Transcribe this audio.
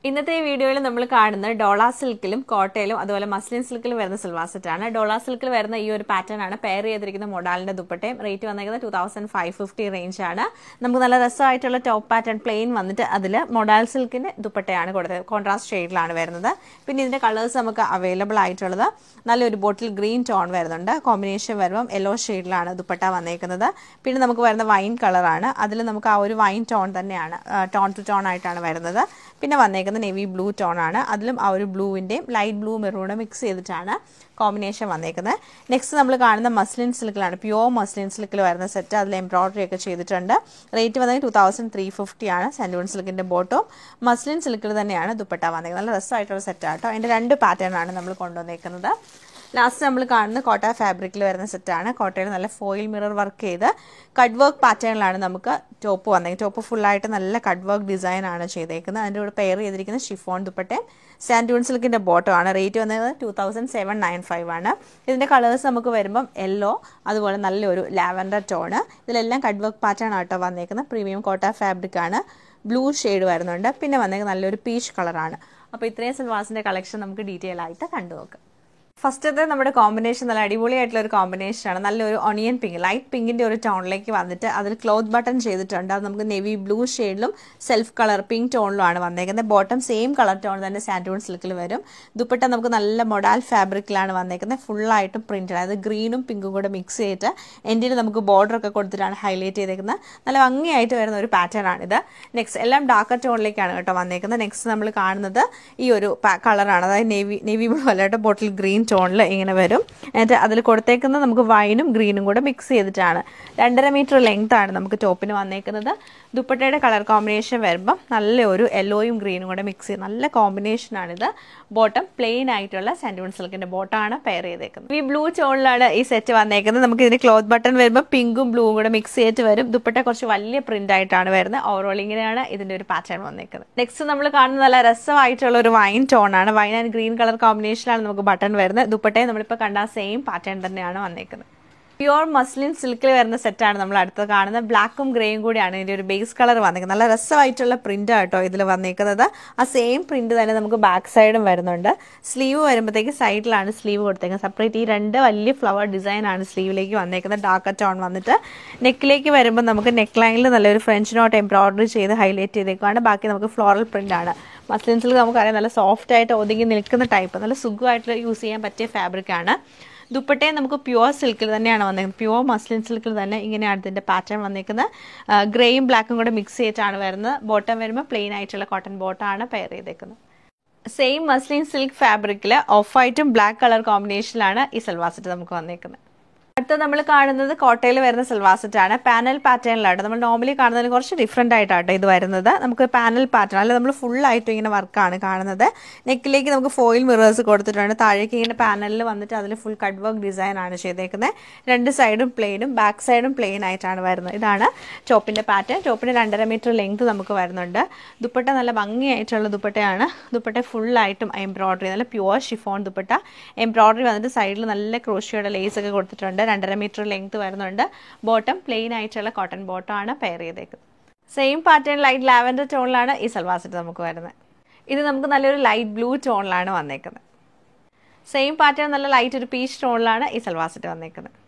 ഇന്നത്തെ ഈ വീഡിയോയിൽ നമ്മൾ കാണുന്നത് ഡോള സിൽക്കിലും കോട്ടയിലും അതുപോലെ മസ്ലിൻ സിൽക്കിലും വരുന്ന സിൽവാർ സെറ്റ് ആണ് ഡോള സിൽക്കിൽ വരുന്ന ഈ ഒരു പാറ്റേൺ ആണ് പെയർ ചെയ്തിരിക്കുന്ന മൊഡാലിന്റെ ദുപ്പട്ടയും റേറ്റ് വന്നിരിക്കുന്നത് two thousand five fifty range ആണ് നമുക്ക് നല്ല രസമായിട്ടുള്ള ടോപ്പ് പാറ്റേൺ പ്ലെയിൻ വന്നിട്ട് അതിൽ മൊഡാൽ സിൽക്കിന്റെ ദുപ്പട്ടയാണ് കൊടുത്തത് കോൺട്രാസ്റ്റ് ഷെയ്ഡിലാണ് വരുന്നത് പിന്നെ ഇതിന്റെ കളേഴ്സ് നമുക്ക് അവൈലബിൾ ആയിട്ടുള്ളത് നല്ലൊരു ബോട്ടിൽ ഗ്രീൻ ടോൺ വരുന്നുണ്ട് കോമ്പിനേഷൻ വരുമ്പം യെല്ലോ ഷെയ്ഡിലാണ് ദുപ്പട്ട വന്നേക്കുന്നത് പിന്നെ നമുക്ക് വരുന്ന വൈൻ കളറാണ് അതിൽ നമുക്ക് ആ ഒരു വൈൻ ടോൺ തന്നെയാണ് ടോൺ ടു ടോൺ ആയിട്ടാണ് വരുന്നത് പിന്നെ വന്നേക്കുന്നത് നെവി ബ്ലൂ ടോൺ ആണ് അതിലും ആ ഒരു ബ്ലൂവിൻ്റെയും ലൈറ്റ് ബ്ലൂ മെറൂണും മിക്സ് ചെയ്തിട്ടാണ് കോമ്പിനേഷൻ വന്നേക്കുന്നത് നെക്സ്റ്റ് നമ്മൾ കാണുന്ന മസ്ലിൻ സിൽക്കിലാണ് പ്യുവർ മസ്ലിൻ സിൽക്കിൽ വരുന്ന സെറ്റ് അതിൽ എംബ്രോയിഡറി ഒക്കെ ചെയ്തിട്ടുണ്ട് റേറ്റ് വന്നത് ടു തൗസൻഡ് ത്രീ ഫിഫ്റ്റി ആണ് സെൻറ്റൂൺ സിൽക്കിൻ്റെ ബോട്ടും മസ്ലിൻ സിൽക്കിൽ തന്നെയാണ് ദുപ്പട്ട വന്നേക്കുന്നത് നല്ല രസമായിട്ടുള്ള സെറ്റാട്ടോ അതിൻ്റെ രണ്ട് പാറ്റേൺ ആണ് നമ്മൾ കൊണ്ടുവന്നേക്കുന്നത് ലാസ്റ്റ് നമ്മൾ കാണുന്ന കോട്ട ഫാബ്രിക്കിൽ വരുന്ന സെറ്റാണ് കോട്ടയിൽ നല്ല ഫോയിൽ മിറർ വർക്ക് ചെയ്ത് കട്ട് വർക്ക് പാറ്റേണിലാണ് നമുക്ക് ടോപ്പ് വന്നേക്കുന്നത് ടോപ്പ് ഫുള്ളായിട്ട് നല്ല കട്ട് വർക്ക് ഡിസൈൻ ആണ് ചെയ്തേക്കുന്നത് അതിൻ്റെ കൂടെ പെയർ ചെയ്തിരിക്കുന്ന ഷിഫോൺ ദുപ്പട്ടയും സാൻഡൂൺ സിൽക്കിൻ്റെ ബോട്ടോ ആണ് റേറ്റ് വന്നത് two thousand seven nine five ആണ് ഇതിൻ്റെ കളേഴ്സ് നമുക്ക് വരുമ്പം യെല്ലോ അതുപോലെ നല്ലൊരു ലാവൻഡർ ടോണ് ഇതിലെല്ലാം കട്ട് വർക്ക് പാറ്റേൺ ആട്ടോ വന്നേക്കുന്നത് പ്രീമിയം കോട്ട ഫാബ്രിക് ആണ് ബ്ലൂ ഷെയ്ഡ് വരുന്നുണ്ട് പിന്നെ വന്നേക്കുന്നത് നല്ലൊരു പീച്ച് കളറാണ് അപ്പോൾ ഇത്രയും സിൽവാസിൻ്റെ കളക്ഷൻ നമുക്ക് ഡീറ്റെയിൽ ആയിട്ട് കണ്ടു നോക്കാം ഫസ്റ്റത്തെ നമ്മുടെ കോമ്പിനേഷൻ നല്ല അടിപൊളിയായിട്ടുള്ള ഒരു കോമ്പിനേഷൻ ആണ് നല്ലൊരു ഒണിയൻ പിങ്ക് ലൈറ്റ് പിങ്കിന്റെ ഒരു ടോണിലേക്ക് വന്നിട്ട് അതിൽ ക്ലോത്ത് ബട്ടൺ ചെയ്തിട്ടുണ്ട് അത് നമുക്ക് നെവി ബ്ലൂ ഷെയ്ഡിലും സെൽഫ് കളർ പിങ്ക് ടോണിലുമാണ് വന്നേക്കുന്നത് ബോട്ടം സെയിം കളർ ടോൺ തന്നെ സാൻഡൂൺ സിൽക്കിൽ വരും ദുപ്പട്ട നമുക്ക് നല്ല മൊഡാൽ ഫാബ്രിക്കിലാണ് വന്നേക്കുന്നത് ഫുള്ളായിട്ടും പ്രിന്റ് അതായത് ഗ്രീനും പിങ്കും കൂടെ മിക്സ് ചെയ്തിട്ട് എൻ്റെ നമുക്ക് ബോർഡർ ഒക്കെ കൊടുത്തിട്ടാണ് ഹൈലൈറ്റ് ചെയ്തേക്കുന്നത് നല്ല ഭംഗിയായിട്ട് വരുന്ന ഒരു പാറ്റേൺ ആണിത് നെക്സ്റ്റ് എല്ലാം ഡാർക്കർ ടോണിലേക്കാണ് കേട്ടോ വന്നേക്കുന്നത് നെക്സ്റ്റ് നമ്മൾ കാണുന്നത് ഈ ഒരു കളറാണ് അതായത് നെവി നെവി ബ്ലൂ അല്ലാണ്ട് ബോട്ടിൽ ഗ്രീൻ ടോണിൽ ഇങ്ങനെ വരും എന്നിട്ട് അതിൽ കൊടുത്തേക്കുന്നത് നമുക്ക് വൈനും ഗ്രീനും കൂടെ മിക്സ് ചെയ്തിട്ടാണ് രണ്ടര മീറ്റർ ലെങ്ത് ആണ് നമുക്ക് ടോപ്പിന് വന്നേക്കുന്നത് ദുപ്പട്ടയുടെ കളർ കോമ്പിനേഷൻ വരുമ്പം നല്ല ഒരു യെല്ലോയും ഗ്രീനും കൂടെ മിക്സ് ചെയ്ത് നല്ല കോമ്പിനേഷനാണിത് ബോട്ടം പ്ലെയിൻ ആയിട്ടുള്ള സെൻറ്റൂൺ സിൽക്കിൻ്റെ ബോട്ടമാണ് പെയർ ചെയ്തേക്കുന്നത് ഈ ബ്ലൂ ടോണിലാണ് ഈ സെറ്റ് വന്നേക്കുന്നത് നമുക്ക് ഇതിന് ക്ലോത്ത് ബട്ടൺ വരുമ്പോൾ പിങ്കും ബ്ലൂവും കൂടെ മിക്സ് ചെയ്തിട്ട് വരും ദുപ്പട്ട കുറച്ച് വലിയ പ്രിന്റ് ആയിട്ടാണ് വരുന്നത് ഓവറോൾ ഇങ്ങനെയാണ് ഇതിൻ്റെ ഒരു പാറ്റേൺ വന്നേക്കുന്നത് നെക്സ്റ്റ് നമ്മൾ കാണുന്ന നല്ല രസമായിട്ടുള്ള ഒരു വൈൻ ടോണാണ് വൈൻ ആൻഡ് ഗ്രീൻ കളർ കോമ്പിനേഷനിലാണ് നമുക്ക് ബട്ടൺ വരുന്നത് ദുപ്പട്ടയെ നമ്മളിപ്പോൾ കണ്ട സെയിം പാറ്റേൺ തന്നെയാണ് വന്നേക്കുന്നത് പ്യുവർ മസ്ലിൻ സിൽക്കിൽ വരുന്ന സെറ്റാണ് നമ്മൾ അടുത്ത് കാണുന്നത് ബ്ലാക്കും ഗ്രേയും കൂടിയാണ് ഇതിൻ്റെ ഒരു ബേസ് കളർ വന്നിരിക്കുന്നത് നല്ല രസമായിട്ടുള്ള പ്രിന്റ് ആട്ടോ ഇതിൽ വന്നിരിക്കുന്നത് ആ സെയിം പ്രിന്റ് തന്നെ നമുക്ക് ബാക്ക് സൈഡും വരുന്നുണ്ട് സ്ലീവ് വരുമ്പോഴത്തേക്ക് സൈഡിലാണ് സ്ലീവ് കൊടുത്തേക്കുന്നത് സെപ്പറേറ്റ് ഈ രണ്ട് വലിയ ഫ്ലവർ ഡിസൈൻ ആണ് സ്ലീവിലേക്ക് വന്നേക്കുന്നത് ഡാർക്ക് ടോൺ വന്നിട്ട് നെക്കിലേക്ക് വരുമ്പോൾ നമുക്ക് നെക്ക് ലൈനിൽ നല്ലൊരു ഫ്രഞ്ച് നോട്ട് എംബ്രോയിഡറി ചെയ്ത് ഹൈലൈറ്റ് ചെയ്തേക്കുവാണ് ബാക്കി നമുക്ക് ഫ്ലോറൽ പ്രിന്റ് ആണ് മസ്ലിൻ സിൽക്ക് നമുക്കറിയാം നല്ല സോഫ്റ്റ് ആയിട്ട് ഒതുങ്ങി നിൽക്കുന്ന ടൈപ്പ് നല്ല സുഖമായിട്ട് യൂസ് ചെയ്യാൻ പറ്റിയ ഫാബ്രിക് ആണ് ദുപ്പട്ടയെ നമുക്ക് പ്യുവർ സിൽക്കിൽ തന്നെയാണ് വന്നേക്കുന്നത് പ്യുവർ മസ്ലിൻ സിൽക്കിൽ തന്നെ ഇങ്ങനെയാണ് ഇതിൻ്റെ പാറ്റേൺ വന്നേക്കുന്നത് ഗ്രേയും ബ്ലാക്കും കൂടെ മിക്സ് ചെയ്തിട്ടാണ് വരുന്നത് ബോട്ടം വരുമ്പോൾ പ്ലെയിൻ ആയിട്ടുള്ള കോട്ടൺ ബോട്ടമാണ് പെയർ ചെയ്തേക്കുന്നത് സെയിം മസ്ലിൻ സിൽക്ക് ഫാബ്രിക്കിൽ ഓഫ് വൈറ്റും ബ്ലാക്ക് കളർ കോമ്പിനേഷനിലാണ് ഈ സൽവാർ സെറ്റ് നമുക്ക് വന്നേക്കുന്നത് അടുത്ത നമ്മൾ കാണുന്നത് കോട്ടയിൽ വരുന്ന സിൽവാർ സെറ്റ് ആണ് പാനൽ പാറ്റേണിലാണ് നമ്മൾ നോർമലി കാണുന്നതിന് കുറച്ച് ഡിഫറെൻ്റ് ആയിട്ടാട്ടോ ഇത് വരുന്നത് നമുക്ക് പാനൽ പാറ്റേൺ അല്ല നമ്മൾ ഫുൾ ആയിട്ടും ഇങ്ങനെ വർക്കാണ് കാണുന്നത് നെക്കിലേക്ക് നമുക്ക് ഫോയിൽ മിറേഴ്സ് കൊടുത്തിട്ടുണ്ട് താഴേക്ക് ഇങ്ങനെ പാനലിൽ വന്നിട്ട് അതിൽ ഫുൾ കട്ട് വർക്ക് ഡിസൈൻ ആണ് ചെയ്തേക്കുന്നത് രണ്ട് സൈഡും പ്ലെയിനും ബാക്ക് സൈഡും പ്ലെയിൻ ആയിട്ടാണ് വരുന്നത് ഇതാണ് ടോപ്പിൻ്റെ പാറ്റേൺ ടോപ്പിന് രണ്ടര മീറ്റർ ലെങ്ത് നമുക്ക് വരുന്നുണ്ട് ദുപ്പട്ട നല്ല ഭംഗിയായിട്ടുള്ള ദുപ്പട്ടയാണ് ദുപ്പട്ട ഫുള്ളായിട്ടും എംബ്രോയിഡറി നല്ല പ്യുവർ ഷിഫോൺ ദുപ്പട്ട എംബ്രോയിഡറി വന്നിട്ട് സൈഡിൽ നല്ല ക്രോഷിയുടെ ലേസ് ഒക്കെ കൊടുത്തിട്ടുണ്ട് രണ്ടര മീറ്റർ ലെങ്ത് വരുന്നുണ്ട് ബോട്ടം പ്ലെയിൻ ആയിട്ടുള്ള കോട്ടൺ ബോട്ടം ആണ് പെയർ ചെയ്തേക്കുന്നത് സെയിം പാറ്റേൺ ലൈറ്റ് ലാവൻഡർ ടോണിലാണ് ഈ സൽവാർ സെറ്റ് നമുക്ക് വരുന്നത് ഇത് നമുക്ക് നല്ലൊരു ലൈറ്റ് ബ്ലൂ ടോണിലാണ് വന്നേക്കുന്നത് സെയിം പാറ്റേൺ നല്ല ലൈറ്റ് ഒരു പീച്ച് ടോണിലാണ് ഈ സൽവാർ സെറ്റ് വന്നേക്കുന്നത്